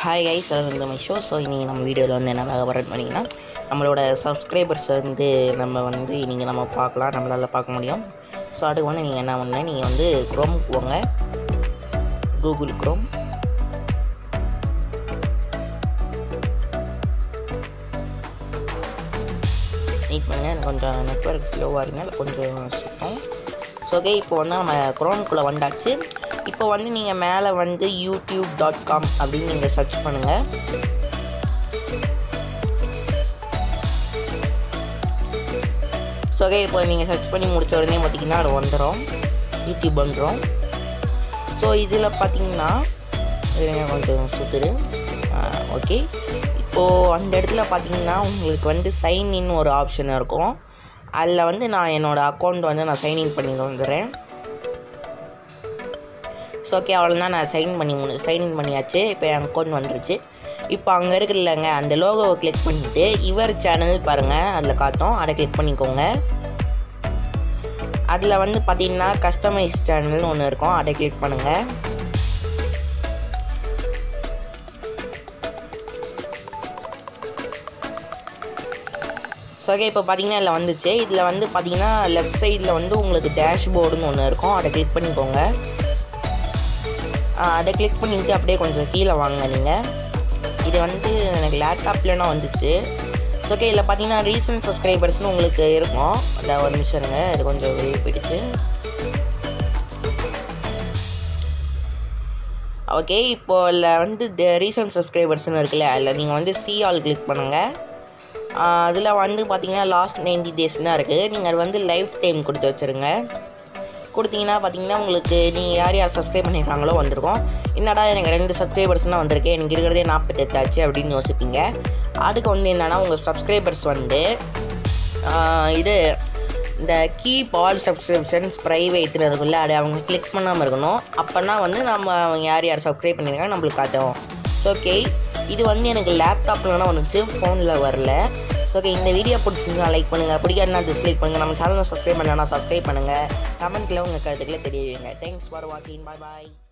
hi guys அது வந்து my show so இன்றைக்கி நம்ம வீடியோவில் வந்து என்ன பார்க்க போகிறோம் பண்ணிங்கன்னா நம்மளோட சப்ஸ்கிரைபர்ஸ் வந்து நம்ம வந்து இன்றைக்கி நம்ம பார்க்கலாம் நம்மளால் பார்க்க முடியும் ஸோ அதுக்கு வந்து நீங்கள் என்ன பண்ண நீங்கள் வந்து க்ரோம் போங்க கூகுள் க்ரோம் வெயிட் பண்ணுங்க எனக்கு கொஞ்சம் நெட்ஒர்க் ஸ்லோவாக இருங்க கொஞ்சம் சுத்தம் ஸோ ஓகே இப்போ வந்து நம்ம க்ரோம்குள்ளே வந்தாச்சு இப்போ வந்து நீங்கள் மேலே வந்து யூடியூப் டாட் காம் அப்படின்னு நீங்கள் சர்ச் பண்ணுங்கள் ஸோ ஓகே இப்போ நீங்கள் சர்ச் பண்ணி முடிச்ச உடனே பார்த்தீங்கன்னா அது வந்துடும் யூடியூப் வந்துடும் ஸோ இதில் பார்த்தீங்கன்னா இருங்க கொஞ்சம் சுற்றுரு ஓகே இப்போது அந்த இடத்துல பார்த்தீங்கன்னா உங்களுக்கு வந்து சைன் இன் ஒரு ஆப்ஷன் இருக்கும் அதில் வந்து நான் என்னோடய அக்கௌண்ட் வந்து நான் சைன்இன் பண்ணி வந்துடுறேன் ஸோ ஓகே அவ்வளோதான் நான் சைன் பண்ணி சைன்இன் பண்ணியாச்சு இப்போ என் அக்கௌண்ட் வந்துருச்சு இப்போ அங்கே இருக்குல்லங்க அந்த லோகோவை கிளிக் பண்ணிவிட்டு இவர் சேனல் பாருங்கள் அதில் காட்டும் அதை கிளிக் பண்ணிக்கோங்க அதில் வந்து பார்த்தீங்கன்னா கஸ்டமைஸ் சேனல்னு ஒன்று இருக்கும் அதை கிளிக் பண்ணுங்கள் ஸோ ஓகே இப்போ பார்த்தீங்கன்னா இதில் வந்துச்சு இதில் வந்து பார்த்தீங்கன்னா லெஃப்ட் சைடில் வந்து உங்களுக்கு டேஷ்போர்டுன்னு ஒன்று இருக்கும் அதை கிளிக் பண்ணிக்கோங்க அதை கிளிக் பண்ணிவிட்டு அப்படியே கொஞ்சம் கீழே வாங்க நீங்கள் இது வந்து எனக்கு லேப்டாப்லனா வந்துச்சு ஸோ ஓகே இதில் பார்த்தீங்கன்னா ரீசன்ட் சப்ஸ்கிரைபர்ஸ்னு உங்களுக்கு இருக்கும் அந்த ஒரு நிமிஷம் இருங்க இது கொஞ்சம் வெளியே போயிடுச்சு ஓகே இப்போ இதில் வந்து ரீசன்ட் சப்ஸ்கிரைபர்ஸ்னு இருக்குல்ல அதில் நீங்கள் வந்து சி ஆல் கிளிக் பண்ணுங்கள் அதில் வந்து பார்த்தீங்கன்னா லாஸ்ட் நைன்டி டேஸ் தான் இருக்குது நீங்கள் அது வந்து லைஃப் டைம் கொடுத்து வச்சுருங்க கொடுத்தீங்கன்னா பார்த்தீங்கன்னா உங்களுக்கு நீங்கள் யார் யார் சப்ஸ்கிரைப் பண்ணியிருக்காங்களோ வந்திருக்கும் என்னடா எனக்கு ரெண்டு சப்ஸ்கிரைபர்ஸ்னால் வந்திருக்கு எனக்கு இருக்கிறதே நாற்பத்தெட்டாச்சு அப்படின்னு யோசிப்பீங்க அதுக்கு வந்து என்னென்னா உங்கள் சப்ஸ்கிரைபர்ஸ் வந்து இது இந்த கீப் ஆல் சப்ஸ்கிரிப்ஷன்ஸ் ப்ரைவேட்னு இருக்குல்ல அதை அவங்க கிளிக் பண்ணாமல் இருக்கணும் அப்போனா வந்து நம்ம அவங்க யார் யார் சப்ஸ்கிரைப் பண்ணியிருக்காங்க நம்மளுக்கு காட்டும் ஸோ ஓகே இது வந்து எனக்கு லேப்டாப்லலாம் வந்துச்சு ஃபோனில் வரல ஸோ ஓகே இந்த வீடியோ பிடிச்சிருந்தா லைக் பண்ணுங்கள் பிடிக்காதுனா டிஸ்லைக் பண்ணுங்கள் நம்ம சேனலை சப்ஸ்கிரைப் பண்ணலாம் சப்ஸ்கிரைப் பண்ணுங்கள் கமெண்ட்டில் உங்கள் கருத்துக்களை தெரிய வைங்க தேங்க்ஸ் ஃபார் வாட்சிங் பாய் பாய்